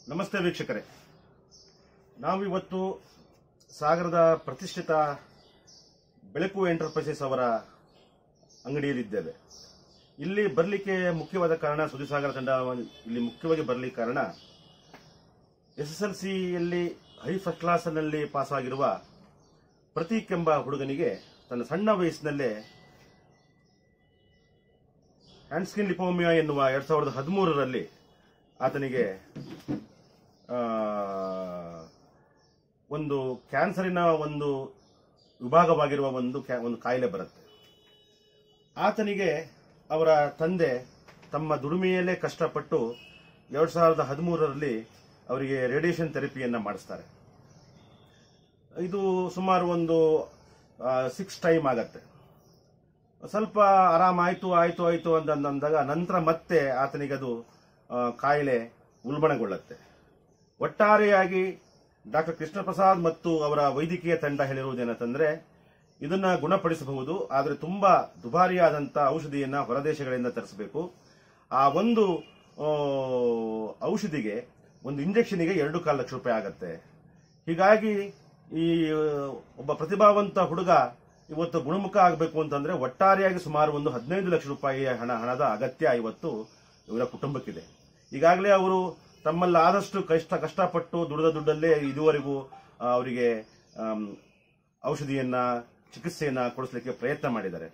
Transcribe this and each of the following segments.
ನಮಸ್ತೆ ವೀಕ್ಷಕರೇ ನಾವಿವತ್ತು ಸಾಗರದ ಪ್ರತಿಷ್ಠಿತ ಬೆಳಕು ಎಂಟರ್ಪ್ರೈಸಸ್ ಅವರ ಅಂಗಡಿಯಲ್ಲಿದ್ದೇವೆ ಇಲ್ಲಿ ಬರಲಿಕ್ಕೆ ಮುಖ್ಯವಾದ ಕಾರಣ ಸುದ್ದಿಸಾಗರ ತಂಡ ಇಲ್ಲಿ ಮುಖ್ಯವಾಗಿ ಬರಲಿಕ್ಕೆ ಕಾರಣ ಎಸ್ ಎಸ್ ಎಲ್ ಸಿಯಲ್ಲಿ ಹೈ ಫಸ್ಟ್ ಕ್ಲಾಸ್ನಲ್ಲಿ ಪಾಸ್ ಆಗಿರುವ ಪ್ರತೀಕ್ ಎಂಬ ಹುಡುಗನಿಗೆ ತನ್ನ ಸಣ್ಣ ವಯಸ್ಸಿನಲ್ಲೇ ಹ್ಯಾಂಡ್ಸ್ಕಿನ್ ಲಿಪೋಮಿಯಾ ಎನ್ನುವ ಎರಡ್ ಸಾವಿರದ ಹದಿಮೂರರಲ್ಲಿ ಆತನಿಗೆ ಆ, ಒಂದು ಕ್ಯಾನ್ಸರಿನ ಒಂದು ವಿಭಾಗವಾಗಿರುವ ಒಂದು ಕ್ಯಾ- ಒಂದು ಕಾಯಿಲೆ ಬರುತ್ತೆ ಆತನಿಗೆ ಅವರ ತಂದೆ ತಮ್ಮ ದುಡಿಮೆಯಲ್ಲೇ ಕಷ್ಟಪಟ್ಟು ಎರಡ್ ಸಾವಿರದ ಹದಿಮೂರರಲ್ಲಿ ಅವರಿಗೆ ರೇಡಿಯೇಷನ್ ಥೆರಪಿಯನ್ನ ಮಾಡಿಸ್ತಾರೆ ಇದು ಸುಮಾರು ಒಂದು ಸಿಕ್ಸ್ ಟೈಮ್ ಆಗತ್ತೆ ಸ್ವಲ್ಪ ಆರಾಮಾಯ್ತು ಆಯ್ತು ಆಯ್ತು ಅಂತ ಅಂದಾಗ ನಂತರ ಮತ್ತೆ ಆತನಿಗೆ ಅದು ಆ, ಕಾಯಿಲೆ ಉಲ್ಬಣಗೊಳ್ಳುತ್ತೆ ಒಟ್ಟಾರೆಯಾಗಿ ಡಾಕ್ಟರ್ ಕೃಷ್ಣ ಪ್ರಸಾದ್ ಮತ್ತು ಅವರ ವೈದ್ಯಕೀಯ ತಂಡ ಹೇಳಿರುವುದೇನಂತಂದ್ರೆ ಇದನ್ನ ಗುಣಪಡಿಸಬಹುದು ಆದರೆ ತುಂಬಾ ದುಬಾರಿಯಾದಂತ ಔಷಧಿಯನ್ನ ಹೊರದೇಶಗಳಿಂದ ತರಿಸಬೇಕು ಆ ಒಂದು ಆ, ಔಷಧಿಗೆ ಒಂದು ಇಂಜೆಕ್ಷನ್ಗೆ ಎರಡು ಕಾಲು ಲಕ್ಷ ರೂಪಾಯಿ ಆಗತ್ತೆ ಹೀಗಾಗಿ ಈ ಒಬ್ಬ ಪ್ರತಿಭಾವಂತ ಹುಡುಗ ಇವತ್ತು ಗುಣಮುಖ ಆಗಬೇಕು ಅಂತಂದ್ರೆ ಒಟ್ಟಾರೆಯಾಗಿ ಸುಮಾರು ಒಂದು ಹದಿನೈದು ಲಕ್ಷ ರೂಪಾಯಿ ಹಣ ಹಣದ ಅಗತ್ಯ ಇವತ್ತು ಇವರ ಕುಟುಂಬಕ್ಕಿದೆ ಈಗಾಗಲೇ ಅವರು ತಮ್ಮಲ್ಲಿ ಆದಷ್ಟು ಕಷ್ಟ ಕಷ್ಟಪಟ್ಟು ದುಡಿದ ದುಡ್ಡಲ್ಲೇ ಇದುವರೆಗೂ ಆ, ಅವರಿಗೆ ಆಮ್, ಔಷಧಿಯನ್ನ ಚಿಕಿತ್ಸೆಯನ್ನ ಕೊಡಿಸಲಿಕ್ಕೆ ಪ್ರಯತ್ನ ಮಾಡಿದ್ದಾರೆ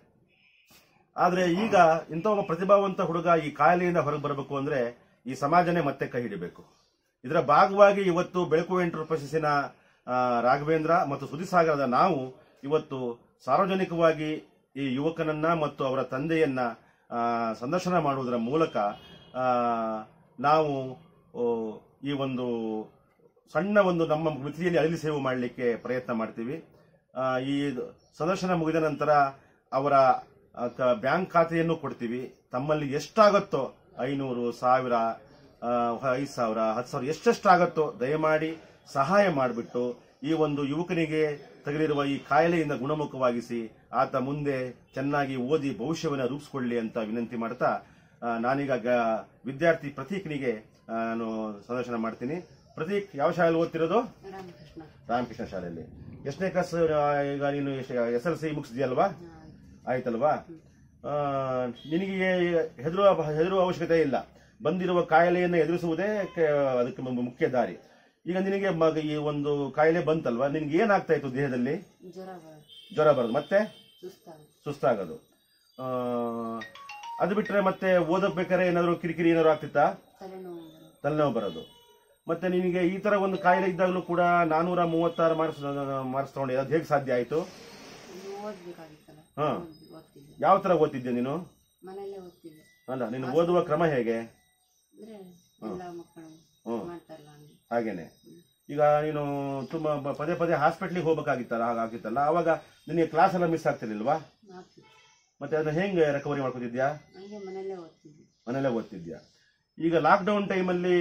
ಆದ್ರೆ ಈಗ ಇಂಥ ಒಬ್ಬ ಪ್ರತಿಭಾವಂತ ಹುಡುಗ ಈ ಕಾಯಿಲೆಯಿಂದ ಹೊರಗೆ ಬರಬೇಕು ಅಂದ್ರೆ ಈ ಸಮಾಜನೇ ಮತ್ತೆ ಕೈ ಹಿಡಿಬೇಕು ಇದರ ಭಾಗವಾಗಿ ಇವತ್ತು ಬೆಳಕು ಎಂಟರ್ಪ್ರೈಸಸ್ಸಿನ ಆ, ರಾಘವೇಂದ್ರ ಮತ್ತು ಸುದಿಸಾಗರದ ನಾವು ಇವತ್ತು ಸಾರ್ವಜನಿಕವಾಗಿ ಈ ಯುವಕನನ್ನ ಮತ್ತು ಅವರ ತಂದೆಯನ್ನ ಆ, ಸಂದರ್ಶನ ಮಾಡುವುದರ ಮೂಲಕ ಆ, ನಾವು ಓ, ಈ ಒಂದು ಸಣ್ಣ ಒಂದು ನಮ್ಮ ಮಿತಿಯಲ್ಲಿ ಅಳಿಲಿ ಸೇವೆ ಮಾಡಲಿಕ್ಕೆ ಪ್ರಯತ್ನ ಮಾಡ್ತೀವಿ ಆ, ಈ ಸಂದರ್ಶನ ಮುಗಿದ ನಂತರ ಅವರ ಆ, ಕ- ಬ್ಯಾಂಕ್ ಖಾತೆಯನ್ನು ಕೊಡ್ತೀವಿ ತಮ್ಮಲ್ಲಿ ಎಷ್ಟಾಗತ್ತೋ ಐನೂರು ಸಾವಿರ ಆ, ಐದು ಸಾವಿರ ಹತ್ತು ಸಾವಿರ ಎಷ್ಟೆಷ್ಟಾಗತ್ತೋ ದಯಮಾಡಿ ಸಹಾಯ ಮಾಡಿಬಿಟ್ಟು ಈ ಒಂದು ಯುವಕನಿಗೆ ತಗುಲಿರುವ ಈ ಕಾಯಿಲೆಯಿಂದ ಗುಣಮುಖವಾಗಿಸಿ ಆತ ಮುಂದೆ ಚೆನ್ನಾಗಿ ಓದಿ ಭವಿಷ್ಯವನ್ನು ರೂಪಿಸಿಕೊಳ್ಳಿ ಅಂತ ವಿನಂತಿ ಮಾಡ್ತಾ ಆ, ನಾನೀಗ ಗ- ವಿದ್ಯಾರ್ಥಿ ಪ್ರತೀಕ್ನಿಗೆ ಆ, ನಾನು ಸಂದರ್ಶನ ಮಾಡ್ತೀನಿ ಪ್ರತೀಕ್ ಯಾವ ಶಾಲೆಯಲ್ಲಿ ಓದ್ತಿರೋದು ರಾಮಕೃಷ್ಣ ರಾಮಕೃಷ್ಣ ಶಾಲೆಯಲ್ಲಿ ಎಷ್ಟನೇ ಕ್ಲಾಸ್ ಆ, ಈಗ ನೀನು ಎಸ್ ಎಲ್ ಸಿ ಮುಗಿಸಿದ್ಯಲ್ವಾ ಆಯ್ತಲ್ವಾ ಆ, ನಿನಗೆ ಹೆದರುವ ಹೆದರುವ ಅವಶ್ಯಕತೆ ಇಲ್ಲ ಬಂದಿರುವ ಕಾಯಿಲೆಯನ್ನು ಎದುರಿಸುವುದೇ ಕ- ಅದಕ್ಕೆ ಮು- ಮುಖ್ಯ ದಾರಿ ಈಗ ನಿನಗೆ ಮ- ಈ ಒಂದು ಕಾಯಿಲೆ ಬಂತಲ್ವಾ ನಿನ್ಗೆ ಏನಾಗ್ತಾ ಇತ್ತು ದೇಹದಲ್ಲಿ ಜ್ವರ ಬರುತ್ತೆ ಜ್ವರ ಬರೋದು ಮತ್ತೆ ಸುಸ್ತಾಗುತ್ತೆ ಸುಸ್ತಾಗೋದು ಆ, ಅದು ಬಿಟ್ರೆ ಮತ್ತೆ ಓದಬೇಕಾದ್ರೆ ಏನಾದ್ರು ಕಿರಿಕಿರಿ ಏನಾದ್ರು ಆಗ್ತಿತ್ತಾ ತಲೆನೋವು ಬರುತ್ತೆ ತಲೆನೋವು ಬರೋದು ಮತ್ತೆ ನಿನಗೆ ಈ ತರ ಒಂದು ಕಾಯಿಲೆ ಇದ್ದಾಗಲೂ ಕೂಡ ನಾನೂರ ಮೂವತ್ತಾರು ಮಾರ್ಕ್ಸ್ ಮಾರ್ಕ್ಸ್ ತಗೊಂಡೆ ಅದು ಹೇಗೆ ಸಾಧ್ಯ ಆಯ್ತು ಇನ್ನು ಓದ್ಬೇಕಾಗಿತ್ತಲ್ಲ ಹಾ. ಓದ್- ಓದ್ತಿದ್ದೆ ಯಾವ ತರ ಓದ್ತಿದ್ದೆ ನೀನು ಮನೆಯಲ್ಲೇ ಓದ್ತಿದ್ದೆ ಅಲ್ಲ ನೀನು ಓದುವ ಕ್ರಮ ಹೇಗೆ ಅಂದ್ರೆ ಎಲ್ಲ ಮಕ್ಕಳು ಹ್ಮ್. ಮಾಡ್ತಾರಲ್ಲ ಹಂಗೆ ಹಾಗೇನೆ ಈಗ ನೀನು ತುಂಬಾ ಬ- ಪದೇ ಪದೇ ಹಾಸ್ಪಿಟ್ಲಿಗೆ ಹೋಗ್ಬೇಕಾಗಿತ್ತಲ್ಲ ಹಾಗಾಗಿತ್ತಲ್ಲ ಅವಾಗ ನಿನಗೆ ಕ್ಲಾಸ್ ಎಲ್ಲ ಮಿಸ್ ಆಗ್ತಿರ್ಲಿಲ್ವಾ ಆಗ್ತಿತ್ತು ಮತ್ತೆ ಅದನ್ನ ಹೆಂಗೆ ರಿಕವರಿ ಮಾಡ್ಕೊತಿದ್ಯಾ ಹಂಗೆ ಮನೆಯಲ್ಲೇ ಓದ್ತಿದ್ದೆ ಮನೇಲೆ ಓದ್ತಿದ್ಯಾ ಈಗ ಲಾಕ್ಡೌನ್ ಟೈಮಲ್ಲಿ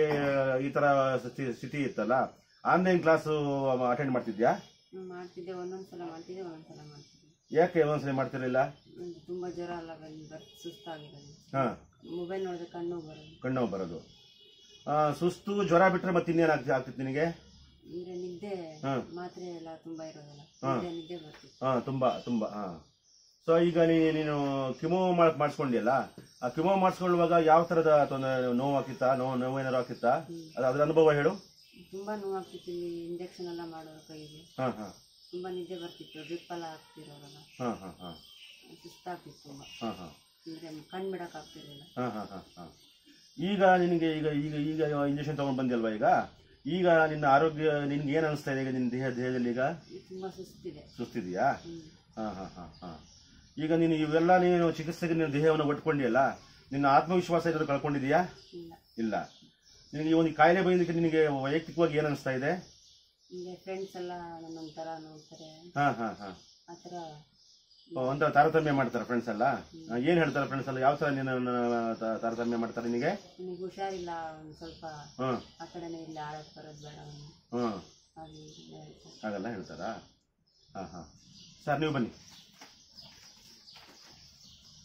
ಈ ತರ ಸ್ಥಿತಿ- ಸ್ಥಿತಿ ಇತ್ತಲ್ಲ ಆನ್ಲೈನ್ ಕ್ಲಾಸ್ ಅಟೆಂಡ್ ಮಾಡ್ತಿದ್ಯಾ ಹ್ಮ್, ಮಾಡ್ತಿದ್ದೆ ಒಂದೊಂದ್ಸಲ ಮಾಡ್ತಿದ್ದೆ ಒಂದೊಂದ್ಸಲ ಮಾಡ್ತಿದ್ದೆ ಯಾಕೆ ಒಂದ್ಸಲ ಮಾಡ್ತಿರ್ಲಿಲ್ಲ ಒಂದು ತುಂಬಾ ಜ್ವರ ಎಲ್ಲ ಬಂದು ಬರ್ತಿ ಸುಸ್ತಾಗಿರೋದು ಹಾ ಮೊಬೈಲ್ ನೋಡಿದ್ರೆ ಕಣ್ಣು ಬರೋದು ಕಣ್ಣು ಬರೋದು ಆ, ಸುಸ್ತು ಜ್ವರ ಬಿಟ್ರೆ ಮತ್ತೆ ಇನ್ನೇನ್ ಆಗ್ತಿ- ಆಗ್ತಿತ್ತು ನಿನಗೆ ಅಂದ್ರೆ ನಿದ್ದೆ ಹಾ. ಮಾತ್ರೆ ಎಲ್ಲ ತುಂಬಾ ಇರೋದಲ್ಲ ಹಾ. ನಿದ್ದೆ ನಿದ್ದೆ ಬರ್ತಿತ್ತು ಹಾ ತುಂಬಾ ತುಂಬಾ ಹಾ ಸೊ ಈಗ ನೀ ನೀನು ಕಿಮೋ ಮಾಡ್ ಮಾಡಿಸ್ಕೊಂಡಿಯಲ್ಲ ಆ ಕಿಮೋ ಮಾಡಿಸ್ಕೊಳ್ಳುವಾಗ ಯಾವ ತರದ ತೊಂದರೆ ನೋವು ಆಗ್ತಿತ್ತಾ ನೋವು ನೋವು ಏನಾರು ಆಗ್ತಿತ್ತಾ ಅದು ಅದ್ರ ಅನುಭವ ಹೇಳು ತುಂಬಾ ನೋವು ಆಗ್ತಿತ್ತು ಇಲ್ಲಿ ಇಂಜೆಕ್ಷನ್ ಎಲ್ಲ ಮಾಡೋರು ಕೈಗೆ ಹಾ ಹಾ ತುಂಬಾ ನಿದ್ದೆ ಬರ್ತಿತ್ತು ಡ್ರಿಪ್ ಎಲ್ಲ ಹಾಕ್ತಿರೋರಲ್ಲ ಹಾ ಹಾ ಹಾ ಸುಸ್ತಾಗ್ತಿತ್ತು ತುಂಬಾ ಹಾ ಹಾ ಅಂದ್ರೆ ಕಣ್ ಬಿಡಕ್ ಆಗ್ತಿರ್ಲಿಲ್ಲ ಹಾ ಹಾ ಹಾ ಹಾ ಈಗ ನಿನಗೆ ಈಗ ಈಗ ಈಗ ಇಂಜೆಕ್ಷನ್ ತಗೊಂಡ್ ಬಂದಿಲ್ವಾ ಈಗ ಈಗ ನಿನ್ನ ಆರೋಗ್ಯ ನಿನ್ಗೆ ಏನ್ ಅನಿಸ್ತಾ ಇದೆ ಈಗ ನಿನ್ನ ದೇಹ ದೇಹದಲ್ಲಿ ಈಗ ಇದು ತುಂಬಾ ಸುಸ್ತಿದೆ ಸುಸ್ತಿದೆಯಾ ಹ್ಮ್ ಹಾ ಹಾ ಹಾ ಹಾ ಈಗ ನೀನು ಇವೆಲ್ಲ ನೀನು ಚಿಕಿತ್ಸೆಗೆ ನಿನ್ನ ದೇಹವನ್ನು ಒಟ್ಕೊಂಡಿಯಲ್ಲ ನಿನ್ನ ಆತ್ಮವಿಶ್ವಾಸ ಏನಾದ್ರು ಕಳ್ಕೊಂಡಿದೀಯಾ ಇಲ್ಲ ಇಲ್ಲ ನಿನಗೆ ಈ ಒಂದು ಕಾಯಿಲೆ ಬಂದಿದ್ದಕ್ಕೆ ನಿನಗೆ ವೈಯಕ್ತಿಕವಾಗಿ ಏನ್ ಅನಿಸ್ತಾ ಇದೆ ಅಂದ್ರೆ ಫ್ರೆಂಡ್ಸ್ ಎಲ್ಲ ನನ್ನೊಂಥರ ನೋಡ್ತಾರೆ ಹಾ ಹಾ ಹಾ ಆತರ ಒಂಥರ ತಾರತಮ್ಯ ಮಾಡ್ತಾರೆ ಫ್ರೆಂಡ್ಸ್ ಎಲ್ಲ ಆ, ಏನ್ ಹೇಳ್ತಾರೆ ಫ್ರೆಂಡ್ಸ್ ಎಲ್ಲ ಯಾವ ತರ ನೀನು ತ- ತಾರತಮ್ಯ ಮಾಡ್ತಾರೆ ನಿನಗೆ ನಿನಗೆ ಹುಷಾರಿಲ್ಲ ಒಂದ್ ಸ್ವಲ್ಪ ಹ್ಮ್ ಆ ಕಡೆನೇ ಇಲ್ಲ ಆಳಕ್ ಬರೋದು ಬೇಡ ಅವ್ನು. ಹ್ಮ್ ಹಾಗೆ ಹೀಗೆ ಹೇಳ್ತಾರೆ. ಹಾಗೆಲ್ಲ ಹೇಳ್ತಾರಾ ಹಾ ಹಾ ಸರ್ ನೀವು ಬನ್ನಿ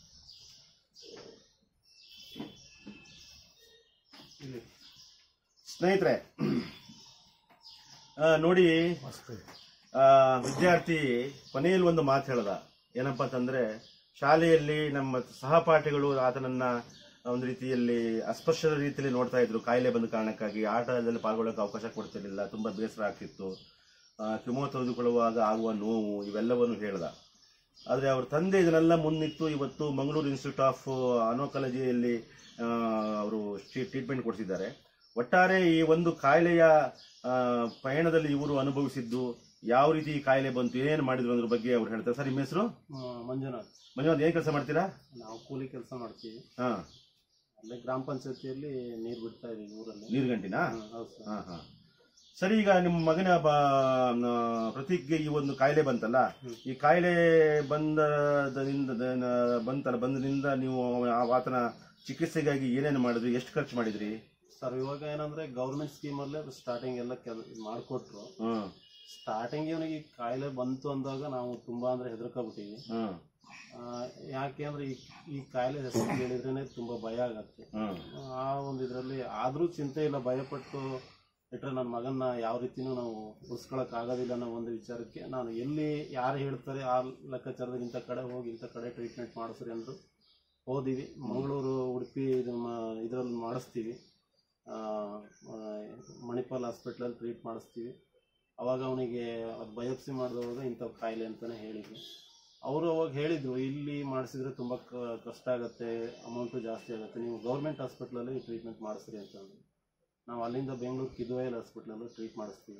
ಇಲ್ಲಿ ಸ್ನೇಹಿತರೆ ಆ, ನೋಡಿ ಆ, ವಿದ್ಯಾರ್ಥಿ ಕೊನೆಯಲ್ಲಿ ಒಂದು ಮಾತು ಹೇಳ್ದ ಏನಪ್ಪ ಅಂತಂದ್ರೆ ಶಾಲೆಯಲ್ಲಿ ನಮ್ಮ ಸಹಪಾಠಿಗಳು ಆತನನ್ನ ಒಂದು ರೀತಿಯಲ್ಲಿ ಅಸ್ಪರ್ಶದ ರೀತಿಯಲ್ಲಿ ನೋಡ್ತಾ ಇದ್ರು ಕಾಯಿಲೆ ಬಂದ ಕಾರಣಕ್ಕಾಗಿ ಆಟದಲ್ಲಿ ಪಾಲ್ಗೊಳ್ಳೋಕೆ ಅವಕಾಶ ಕೊಡ್ತಿರ್ಲಿಲ್ಲ ತುಂಬಾ ಬೇಸರ ಆಗ್ತಿತ್ತು ಆ, ಕಿಮೋ ತೆಗೆದುಕೊಳ್ಳುವಾಗ ಆಗುವ ನೋವು ಇವೆಲ್ಲವನ್ನು ಹೇಳ್ದ ಆದರೆ ಅವ್ರ ತಂದೆ ಇದನ್ನೆಲ್ಲ ಮುನ್ನಿಟ್ಟು ಇವತ್ತು ಮಂಗಳೂರು ಇನ್ಸ್ಟಿಟ್ಯೂಟ್ ಆಫ್ ಅನೋಕಾಲಜಿಯಲ್ಲಿ ಅವರು ಟ್ರೀಟ್ಮೆಂಟ್ ಕೊಡ್ತಿದ್ದಾರೆ ಒಟ್ಟಾರೆ ಈ ಒಂದು ಕಾಯಿಲೆಯ ಆ, ಪಯಣದಲ್ಲಿ ಇವರು ಅನುಭವಿಸಿದ್ದು ಯಾವ ರೀತಿ ಈ ಕಾಯಿಲೆ ಬಂತು ಏನೇನು ಮಾಡಿದ್ರು ಅದ್ರ ಬಗ್ಗೆ ಅವ್ರು ಹೇಳ್ತಾರೆ ಸರ್ ನಿಮ್ಮ ಹೆಸರು ಆ, ಮಂಜುನಾಥ್ ಮಂಜುನಾಥ್ ಏನ್ ಕೆಲಸ ಮಾಡ್ತೀರಾ ನಾವು ಕೂಲಿ ಕೆಲಸ ಮಾಡ್ತೀವಿ ಹಾ ಅಲ್ಲೇ ಗ್ರಾಮ ಪಂಚಾಯತಿಯಲ್ಲಿ ನೀರು ಬಿಡ್ತಾ ಇದೀವಿ ಊರಲ್ಲಿ ನೀರ್ಗಂಟಿನಾ ಹ್ಮ್, ಹೌದು ಸರ್ ಹಾ ಹಾ ಸರಿ ಈಗ ನಿಮ್ಮ ಮಗನ ಬ ನ- ಪ್ರತೀಕ್ಗೆ ಈ ಒಂದು ಕಾಯಿಲೆ ಬಂತಲ್ಲ ಈ ಕಾಯಿಲೆ ಬಂದದಿಂದ ಬಂತಲ್ಲ ಬಂದದಿಂದ ನೀವು ಆ- ಆತನ ಚಿಕಿತ್ಸೆಗಾಗಿ ಏನೇನು ಮಾಡಿದ್ರಿ ಎಷ್ಟು ಖರ್ಚು ಮಾಡಿದ್ರಿ ಸರ್ ಇವಾಗ ಏನಂದ್ರೆ ಗೌರ್ಮೆಂಟ್ ಸ್ಕೀಮ್ ಅಲ್ಲೇ ಸ್ಟಾರ್ಟಿಂಗ್ ಎಲ್ಲ ಕೆಲ ಮಾಡಿಕೊಟ್ರು ಹ್ಮ್ ಸ್ಟಾರ್ಟಿಂಗ್ ಇವನಿಗೆ ಈ ಕಾಯಿಲೆ ಬಂತು ಅಂದಾಗ ನಾವು ತುಂಬಾ ಅಂದ್ರೆ ಹೆದರ್ಕೊಬಿಟ್ಟಿವಿ ಹ್ಮ್ ಆ, ಯಾಕೆ ಅಂದ್ರೆ ಈ ಈ ಕಾಯಿಲೆ ಹೆಸರು ಕೇಳಿದ್ರೇನೆ ತುಂಬಾ ಭಯ ಆಗತ್ತೆ ಹ್ಮ್ ಆ ಒಂದು ಇದರಲ್ಲಿ ಆದ್ರೂ ಚಿಂತೆ ಇಲ್ಲ ಭಯಪಟ್ಟು ಇಟ್ರೆ ನನ್ನ ಮಗನ್ನ ಯಾವ ರೀತಿನೂ ನಾವು ಉಳಿಸ್ಕೊಳಕ್ ಆಗೋದಿಲ್ಲ ಅನ್ನೋ ಒಂದು ವಿಚಾರಕ್ಕೆ ನಾನು ಎಲ್ಲಿ ಯಾರು ಹೇಳ್ತಾರೆ ಆ ಲೆಕ್ಕಾಚಾರದಲ್ಲಿ ಇಂಥ ಕಡೆ ಹೋಗಿ ಇಂಥ ಕಡೆ ಟ್ರೀಟ್ಮೆಂಟ್ ಮಾಡಿಸ್ರಿ ಅಂದ್ರು ಹೋದಿವಿ ಮಂಗಳೂರು ಉಡುಪಿ ಇದರಲ್ಲಿ ಮಾಡಿಸ್ತೀವಿ ಆ, ಆ, ಮಣಿಪಾಲ್ ಹಾಸ್ಪಿಟ್ಲಲ್ಲಿ ಟ್ರೀಟ್ ಮಾಡಿಸ್ತೀವಿ ಅವಾಗ ಅವನಿಗೆ ಅದು ಬಯೋಪ್ಸಿ ಮಾಡಿದವಾಗ ಇಂಥ ಕಾಯಿಲೆ ಅಂತಲೇ ಹೇಳಿದ್ರು ಅವರು ಅವಾಗ ಹೇಳಿದ್ರು ಇಲ್ಲಿ ಮಾಡಿಸಿದ್ರೆ ತುಂಬ ಕಷ್ಟ ಆಗುತ್ತೆ ಅಮೌಂಟು ಜಾಸ್ತಿ ಆಗುತ್ತೆ ನೀವು ಗೌರ್ಮೆಂಟ್ ಹಾಸ್ಪಿಟ್ಲಲ್ಲಿ ಟ್ರೀಟ್ಮೆಂಟ್ ಮಾಡಿಸ್ರಿ ಅಂತಂದ್ರು ನಾವು ಅಲ್ಲಿಂದ ಬೆಂಗಳೂರು ಕಿದ್ವಾಯಲ್ ಹಾಸ್ಪಿಟ್ಲಲ್ಲೂ ಟ್ರೀಟ್ ಮಾಡಿಸ್ತೀವಿ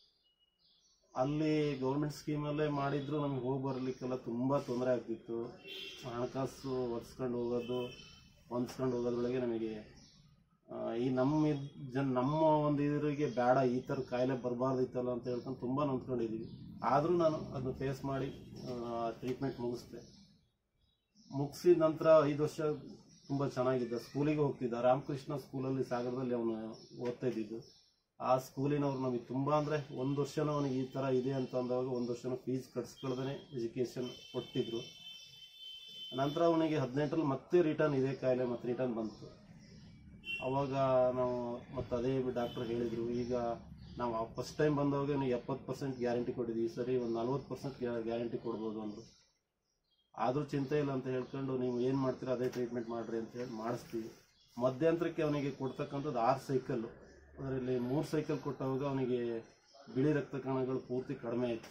ಅಲ್ಲಿ ಗೌರ್ಮೆಂಟ್ ಸ್ಕೀಮಲ್ಲೇ ಮಾಡಿದ್ರು ನಮ್ಗೆ ಹೋಗಿ ಬರಲಿಕ್ಕೆಲ್ಲ ತುಂಬ ತೊಂದರೆ ಆಗ್ತಿತ್ತು ಹಣಕಾಸು ಒರೆಸ್ಕೊಂಡು ಹೋಗೋದು ಹೊಂದ್ಸ್ಕೊಂಡು ಹೋಗೋದ್ರೊಳಗೆ ನಮಗೆ ಆ, ಈ ನಮ್ಮ ಇದ್- ಜನ ನಮ್ಮ ಒಂದು ಇದರಿಗೆ ಬೇಡ ಈ ಥರ ಕಾಯಿಲೆ ಬರಬಾರ್ದಿತ್ತಲ್ಲ ಅಂತ ಹೇಳ್ಕೊಂಡು ತುಂಬ ನೊಂದ್ಕೊಂಡಿದ್ದೀವಿ ಆದರೂ ನಾನು ಅದನ್ನ ಫೇಸ್ ಮಾಡಿ ಟ್ರೀಟ್ಮೆಂಟ್ ಮುಗಿಸ್ದೆ ಮುಗಿಸಿದ ನಂತರ ಐದು ವರ್ಷ ತುಂಬ ಚೆನ್ನಾಗಿದ್ದ ಸ್ಕೂಲಿಗೆ ಹೋಗ್ತಿದ್ದ ರಾಮಕೃಷ್ಣ ಸ್ಕೂಲಲ್ಲಿ ಸಾಗರದಲ್ಲಿ ಅವನು ಓದ್ತಾ ಇದ್ದಿದ್ದು ಆ ಸ್ಕೂಲಿನವ್ರು ನಮಗೆ ತುಂಬ ಅಂದರೆ ಒಂದು ವರ್ಷನೂ ಅವನಿಗೆ ಈ ಥರ ಇದೆ ಅಂತ ಅಂದಾಗ ಒಂದು ವರ್ಷನೂ ಫೀಸ್ ಕಟ್ಸ್ಕೊಳ್ದೇ ಎಜುಕೇಷನ್ ಕೊಟ್ಟಿದ್ರು ನಂತರ ಅವನಿಗೆ ಹದಿನೆಂಟರಲ್ಲಿ ಮತ್ತೆ ರಿಟರ್ನ್ ಇದೇ ಕಾಯಿಲೆ ಮತ್ತೆ ರಿಟರ್ನ್ ಬಂತು ಅವಾಗ ನಾವು ಮತ್ತೆ ಅದೇ ಡಾಕ್ಟರ್ ಹೇಳಿದರು ಈಗ ನಾವು ಫಸ್ಟ್ ಟೈಮ್ ಬಂದವಾಗ ನೀವು ಎಪ್ಪತ್ತು ಪರ್ಸೆಂಟ್ ಗ್ಯಾರಂಟಿ ಕೊಟ್ಟಿದ್ವಿ ಈ ಸರಿ ಒಂದು ನಲ್ವತ್ತು ಪರ್ಸೆಂಟ್ ಗ್ಯಾರಂಟಿ ಕೊಡ್ಬೋದು ಅಂದರು ಆದರೂ ಚಿಂತೆ ಇಲ್ಲ ಅಂತ ಹೇಳ್ಕೊಂಡು ನೀವು ಏನು ಮಾಡ್ತೀರಾ ಅದೇ ಟ್ರೀಟ್ಮೆಂಟ್ ಮಾಡಿರಿ ಅಂತ ಹೇಳಿ ಮಾಡಿಸ್ತೀವಿ ಮಧ್ಯಂತರಕ್ಕೆ ಅವನಿಗೆ ಕೊಡ್ತಕ್ಕಂಥದ್ದು ಆರು ಸೈಕಲ್ಲು ಅದರಲ್ಲಿ ಮೂರು ಸೈಕಲ್ ಕೊಟ್ಟವಾಗ ಅವನಿಗೆ ಬಿಳಿ ರಕ್ತ ಕಣಗಳು ಪೂರ್ತಿ ಕಡಿಮೆ ಆಯಿತು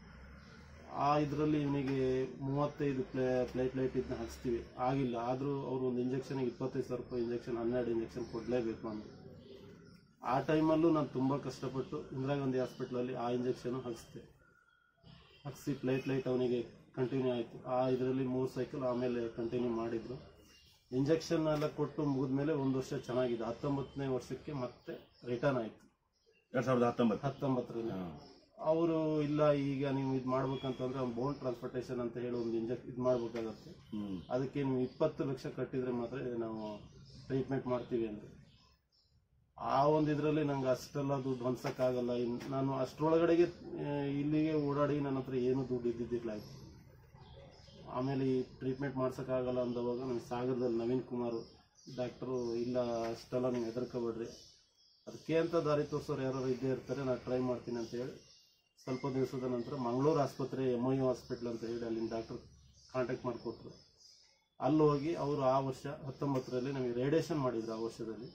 ಆ ಇದರಲ್ಲಿ ಇವನಿಗೆ ಮೂವತ್ತೈದು ಪ್ಲೇ ಪ್ಲೇಟ್ಲೈಟ್ ಇದನ್ನ ಹಾಕ್ಸ್ತೀವಿ ಆಗಿಲ್ಲ ಆದರೂ ಅವರು ಒಂದು ಇಂಜೆಕ್ಷನ್ಗೆ ಇಪ್ಪತ್ತೈದು ಸಾವಿರ ರೂಪಾಯಿ ಇಂಜೆಕ್ಷನ್ ಹನ್ನೆರಡು ಇಂಜೆಕ್ಷನ್ ಕೊಡಲೇಬೇಕು ಅಂದರು ಆ ಟೈಮಲ್ಲೂ ನಾನು ತುಂಬ ಕಷ್ಟಪಟ್ಟು ಇಂದಿರಾ ಗಾಂಧಿ ಹಾಸ್ಪಿಟ್ಲಲ್ಲಿ ಆ ಇಂಜೆಕ್ಷನ್ ಹಾಕ್ಸ್ದೆ ಹಾಕ್ಸಿ ಪ್ಲೇಟ್ಲೈಟ್ ಅವನಿಗೆ ಕಂಟಿನ್ಯೂ ಆಯಿತು ಆ ಇದರಲ್ಲಿ ಮೂರು ಸೈಕಲ್ ಆಮೇಲೆ ಕಂಟಿನ್ಯೂ ಮಾಡಿದ್ರು ಇಂಜೆಕ್ಷನ್ ಎಲ್ಲ ಕೊಟ್ಟು ಮುಗಿದ್ಮೇಲೆ ಒಂದು ವರ್ಷ ಚೆನ್ನಾಗಿದೆ ಹತ್ತೊಂಬತ್ತನೇ ವರ್ಷಕ್ಕೆ ಮತ್ತೆ ರಿಟರ್ನ್ ಆಯಿತು ಎರಡ್ ಸಾವಿರದ ಹತ್ತೊಂಬತ್ತು ಹತ್ತೊಂಬತ್ತರಲ್ಲಿ ಅವರು ಇಲ್ಲ ಈಗ ನೀವು ಇದು ಮಾಡ್ಬೇಕಂತಂದ್ರೆ ಒಂದು ಬೋನ್ ಟ್ರಾನ್ಸ್ಪೋರ್ಟೇಷನ್ ಅಂತ ಹೇಳಿ ಒಂದು ಇಂಜೆಕ್ ಇದು ಮಾಡ್ಬೇಕಾಗತ್ತೆ ಹ್ಮ್ ಅದಕ್ಕೆ ನೀವು ಇಪ್ಪತ್ತು ಲಕ್ಷ ಕಟ್ಟಿದ್ರೆ ಮಾತ್ರ ನಾವು ಟ್ರೀಟ್ಮೆಂಟ್ ಮಾಡ್ತೀವಿ ಅಂತ ಆ ಒಂದು ಇದರಲ್ಲಿ ನಂಗೆ ಅಷ್ಟೆಲ್ಲ ದುಡ್ಡು ಹೊಂದ್ಸಕ್ಕಾಗಲ್ಲ ಇನ್ ನಾನು ಅಷ್ಟರೊಳಗಡೆಗೆ ಆ, ಇಲ್ಲಿಗೆ ಓಡಾಡಿ ನನ್ನ ಹತ್ರ ಏನು ದುಡ್ಡು ಇದ್ದಿದ್ದಿಲ್ಲ ಆಯ್ತು ಆಮೇಲೆ ಈ ಟ್ರೀಟ್ಮೆಂಟ್ ಮಾಡ್ಸೋಕ್ಕಾಗಲ್ಲ ಅಂದವಾಗ ನನಗೆ ಸಾಗರದಲ್ಲಿ ನವೀನ್ ಕುಮಾರ್ ಡಾಕ್ಟರು ಇಲ್ಲ ಅಷ್ಟೆಲ್ಲ ನೀವು ಹೆದರ್ಕೋಬೇಡ್ರಿ ಅದಕ್ಕೆ ಅಂತ ದಾರಿ ತೋರಿಸೋರು ಯಾರು ಇದ್ದೇ ಇರ್ತಾರೆ ನಾನು ಟ್ರೈ ಮಾಡ್ತೀನಿ ಅಂತ ಹೇಳಿ ಸ್ವಲ್ಪ ದಿವಸದ ನಂತರ ಮಂಗಳೂರು ಆಸ್ಪತ್ರೆ ಎಮ್ ಐ ಹಾಸ್ಪಿಟ್ಲ್ ಅಂತ ಹೇಳಿ ಅಲ್ಲಿನ ಡಾಕ್ಟರ್ ಕಾಂಟ್ಯಾಕ್ಟ್ ಮಾಡಿಕೊಟ್ರು ಅಲ್ಲಿ ಹೋಗಿ ಅವರು ಆ ವರ್ಷ ಹತ್ತೊಂಬತ್ತರಲ್ಲಿ ನಮಗೆ ರೇಡಿಯೇಷನ್ ಮಾಡಿದ್ರು ಆ ವರ್ಷದಲ್ಲಿ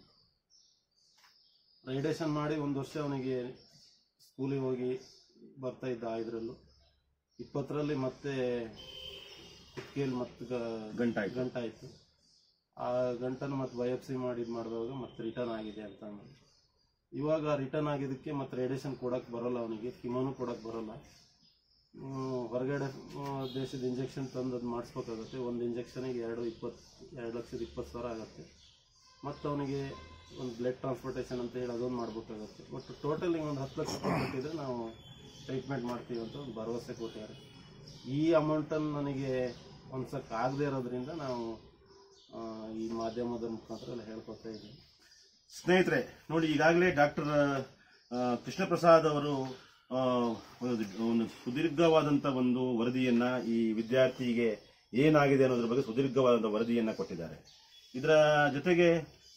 ರೇಡಿಯೇಷನ್ ಮಾಡಿ ಒಂದು ವರ್ಷ ಅವನಿಗೆ ಸ್ಕೂಲಿಗೆ ಹೋಗಿ ಬರ್ತಾ ಇದ್ದ ಆ ಇದರಲ್ಲೂ ಇಪ್ಪತ್ತರಲ್ಲಿ ಮತ್ತೆ ಕುತ್ತಿಗೆಯಲ್ಲಿ ಮತ್ತೆ ಗ- ಗಂಟಾಯ್ತು ಗಂಟಾಯಿತು ಆ ಗಂಟನ್ನು ಮತ್ತೆ ಬಯೋಪ್ಸಿ ಮಾಡಿ ಇದು ಮಾಡಿದಾಗ ಮತ್ತೆ ರಿಟರ್ನ್ ಆಗಿದೆ ಅಂತ ಅಂದ್ರು. ಇವಾಗ ರಿಟರ್ನ್ ಆಗಿದ್ದಕ್ಕೆ ಮತ್ತೆ ರೇಡಿಯೇಷನ್ ಕೊಡಕ್ಕೆ ಬರೋಲ್ಲ ಅವನಿಗೆ ಕಿಮೋನು ಕೊಡಕ್ಕೆ ಬರೋಲ್ಲ ಹ್ಮ್, ಹೊರಗಡೆ ಆ, ದೇಶದ ಇಂಜೆಕ್ಷನ್ ತಂದು ಅದು ಮಾಡಿಸ್ಬೇಕಾಗತ್ತೆ ಒಂದು ಇಂಜೆಕ್ಷನಿಗೆ ಎರಡು ಇಪ್ಪತ್ತು ಎರಡು ಲಕ್ಷದ ಇಪ್ಪತ್ತು ಸಾವಿರ ಆಗುತ್ತೆ ಮತ್ತು ಅವನಿಗೆ ಒಂದು ಬ್ಲಡ್ ಟ್ರಾನ್ಸ್ಪೋರ್ಟೇಷನ್ ಅಂತ ಹೇಳಿ ಅದೊಂದು ಮಾಡಬೇಕಾಗತ್ತೆ ಒಟ್ಟು ಟೋಟಲ್ ಒಂದು ಹತ್ತು ಲಕ್ಷ ರೂಪಾಯಿ ಕೊಟ್ಟಿದ್ರೆ ನಾವು ಟ್ರೀಟ್ಮೆಂಟ್ ಮಾಡ್ತೀವಿ ಅಂತ ಒಂದು ಭರವಸೆ ಕೊಟ್ಟಿದ್ದಾರೆ ಈ ಅಮೌಂಟನ್ನು ನನಗೆ ಹೊಂದ್ಸಕ್ಕೆ ಆಗದೆ ಇರೋದ್ರಿಂದ ನಾವು ಆ, ಈ ಮಾಧ್ಯಮದ ಮುಖಾಂತರ ಎಲ್ಲ ಹೇಳ್ಕೊತಾ ಇದ್ದೀವಿ ಸ್ನೇಹಿತರೆ ನೋಡಿ ಈಗಾಗಲೇ ಡಾಕ್ಟರ್ ಕೃಷ್ಣ ಪ್ರಸಾದ್ ಅವರು ಆ, ಒಂದು ಒಂದು ಸುದೀರ್ಘವಾದಂತ ಒಂದು ವರದಿಯನ್ನ ಈ ವಿದ್ಯಾರ್ಥಿಗೆ ಏನಾಗಿದೆ ಅನ್ನೋದ್ರ ಬಗ್ಗೆ ಸುದೀರ್ಘವಾದ ವರದಿಯನ್ನ ಕೊಟ್ಟಿದ್ದಾರೆ ಇದರ ಜೊತೆಗೆ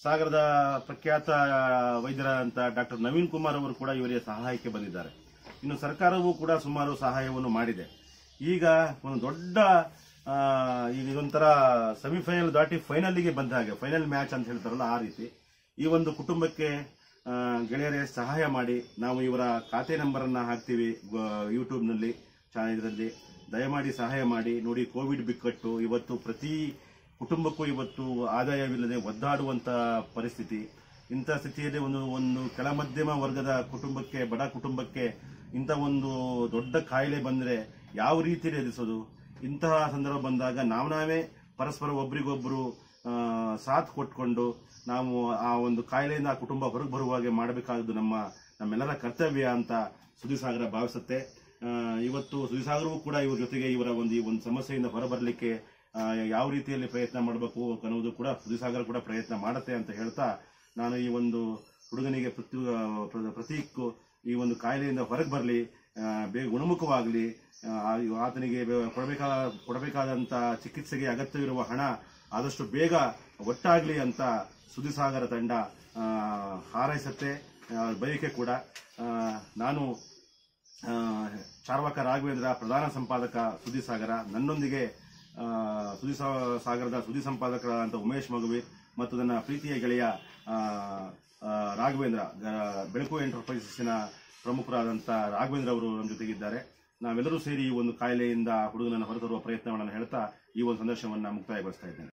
ಸಾಗರದ ಪ್ರಖ್ಯಾತ ವೈದ್ಯರಾದಂಥ ಡಾಕ್ಟರ್ ನವೀನ್ ಕುಮಾರ್ ಅವರು ಕೂಡ ಇವರಿಗೆ ಸಹಾಯಕ್ಕೆ ಬಂದಿದ್ದಾರೆ ಇನ್ನು ಸರ್ಕಾರವೂ ಕೂಡ ಸುಮಾರು ಸಹಾಯವನ್ನು ಮಾಡಿದೆ ಈಗ ಒಂದು ದೊಡ್ಡ ಆ, ಈಗ ಇದೊಂಥರ ಸೆಮಿಫೈನಲ್ ದಾಟಿ ಫೈನಲ್ಗೆ ಬಂದ ಹಾಗೆ ಫೈನಲ್ ಮ್ಯಾಚ್ ಅಂತ ಹೇಳ್ತಾರಲ್ಲ ಆ ರೀತಿ ಈ ಒಂದು ಕುಟುಂಬಕ್ಕೆ ಆ, ಗೆಳೆಯರೇ ಸಹಾಯ ಮಾಡಿ ನಾವು ಇವರ ಖಾತೆ ನಂಬರನ್ನ ಹಾಕ್ತೀವಿ ಯೂಟ್ಯೂಬ್ನಲ್ಲಿ ಇದರಲ್ಲಿ ದಯಮಾಡಿ ಸಹಾಯ ಮಾಡಿ ನೋಡಿ ಕೋವಿಡ್ ಬಿಕ್ಕಟ್ಟು ಇವತ್ತು ಪ್ರತಿ ಕುಟುಂಬಕ್ಕೂ ಇವತ್ತು ಆದಾಯವಿಲ್ಲದೆ ಒದ್ದಾಡುವಂತ ಪರಿಸ್ಥಿತಿ ಇಂಥ ಸ್ಥಿತಿಯಲ್ಲಿ ಒಂದು ಒಂದು ಕೆಳ ಮಧ್ಯಮ ವರ್ಗದ ಕುಟುಂಬಕ್ಕೆ ಬಡ ಕುಟುಂಬಕ್ಕೆ ಇಂಥ ಒಂದು ದೊಡ್ಡ ಕಾಯಿಲೆ ಬಂದರೆ ಯಾವ ರೀತಿಯಲ್ಲಿ ಎದುರಿಸೋದು ಇಂತಹ ಸಂದರ್ಭ ಬಂದಾಗ ನಾವು ನಾವೇ ಪರಸ್ಪರ ಒಬ್ರಿಗೊಬ್ರು ಆ, ಸಾಥ್ ಕೊಟ್ಕೊಂಡು ನಾವು ಆ ಒಂದು ಕಾಯಿಲೆಯಿಂದ ಆ ಕುಟುಂಬ ಹೊರಗೆ ಬರುವ ಹಾಗೆ ಮಾಡಬೇಕಾದ್ದು ನಮ್ಮ ನಮ್ಮೆಲ್ಲರ ಕರ್ತವ್ಯ ಅಂತ ಸುದಿಸಾಗರ ಭಾವಿಸುತ್ತೆ ಆ, ಇವತ್ತು ಸುದಿಸಾಗರವೂ ಕೂಡ ಇವ್ರ ಜೊತೆಗೆ ಇವರ ಒಂದು ಈ ಒಂದು ಸಮಸ್ಯೆಯಿಂದ ಹೊರಬರಲಿಕ್ಕೆ ಆ, ಯಾವ ರೀತಿಯಲ್ಲಿ ಪ್ರಯತ್ನ ಮಾಡಬೇಕು ಅನ್ನೋದು ಕೂಡ ಸುದಿಸಾಗರ ಕೂಡ ಪ್ರಯತ್ನ ಮಾಡುತ್ತೆ ಅಂತ ಹೇಳ್ತಾ ನಾನು ಈ ಒಂದು ಹುಡುಗನಿಗೆ ಪ್ರತಿ ಪ್ರ- ಪ್ರತೀಕ್ ಈ ಒಂದು ಕಾಯಿಲೆಯಿಂದ ಹೊರಗೆ ಬರಲಿ ಬೇಗ ಗುಣಮುಖವಾಗಲಿ ಆತನಿಗೆ ಬೆ- ಕೊಡಬೇಕಾದ ಕೊಡಬೇಕಾದಂತ ಚಿಕಿತ್ಸೆಗೆ ಅಗತ್ಯವಿರುವ ಹಣ ಆದಷ್ಟು ಬೇಗ ಒಟ್ಟಾಗಲಿ ಅಂತ ಸುದಿಸಾಗರ ತಂಡ ಆ, ಹಾರೈಸುತ್ತೆ ಆ, ಬಯಕೆ ಕೂಡ ಆ, ನಾನು ಆ, ಚಾರ್ವಾಕ ರಾಘವೇಂದ್ರ ಪ್ರಧಾನ ಸಂಪಾದಕ ಸುದ್ದಿ ಸಾಗರ ನನ್ನೊಂದಿಗೆ ಆ, ಸುದ್ದಿ ಸಾ- ಸಾಗರದ ಸುದ್ದಿ ಸಂಪಾದಕರಾದಂಥ ಉಮೇಶ್ ಮಗುವೀರ್ ಮತ್ತು ನನ್ನ ಪ್ರೀತಿಯ ಗೆಳೆಯ ಆ, ಆ, ರಾಘವೇಂದ್ರ ಗ- ಬೆಳಕು ಎಂಟರ್ಪ್ರೈಸಸ್ಸಿನ ಪ್ರಮುಖರಾದಂಥ ರಾಘವೇಂದ್ರ ಅವರು ನಮ್ಮ ಜೊತೆಗಿದ್ದಾರೆ ನಾವೆಲ್ಲರೂ ಸೇರಿ ಈ ಒಂದು ಕಾಯಿಲೆಯಿಂದ ಹುಡುಗನನ್ನು ಹೊರತರುವ ಪ್ರಯತ್ನವನ್ನು ಹೇಳ್ತಾ ಈ ಒಂದು ಸಂದರ್ಶನವನ್ನು ಮುಕ್ತಾಯಗೊಳಿಸ್ತಾ ಇದ್ದೇನೆ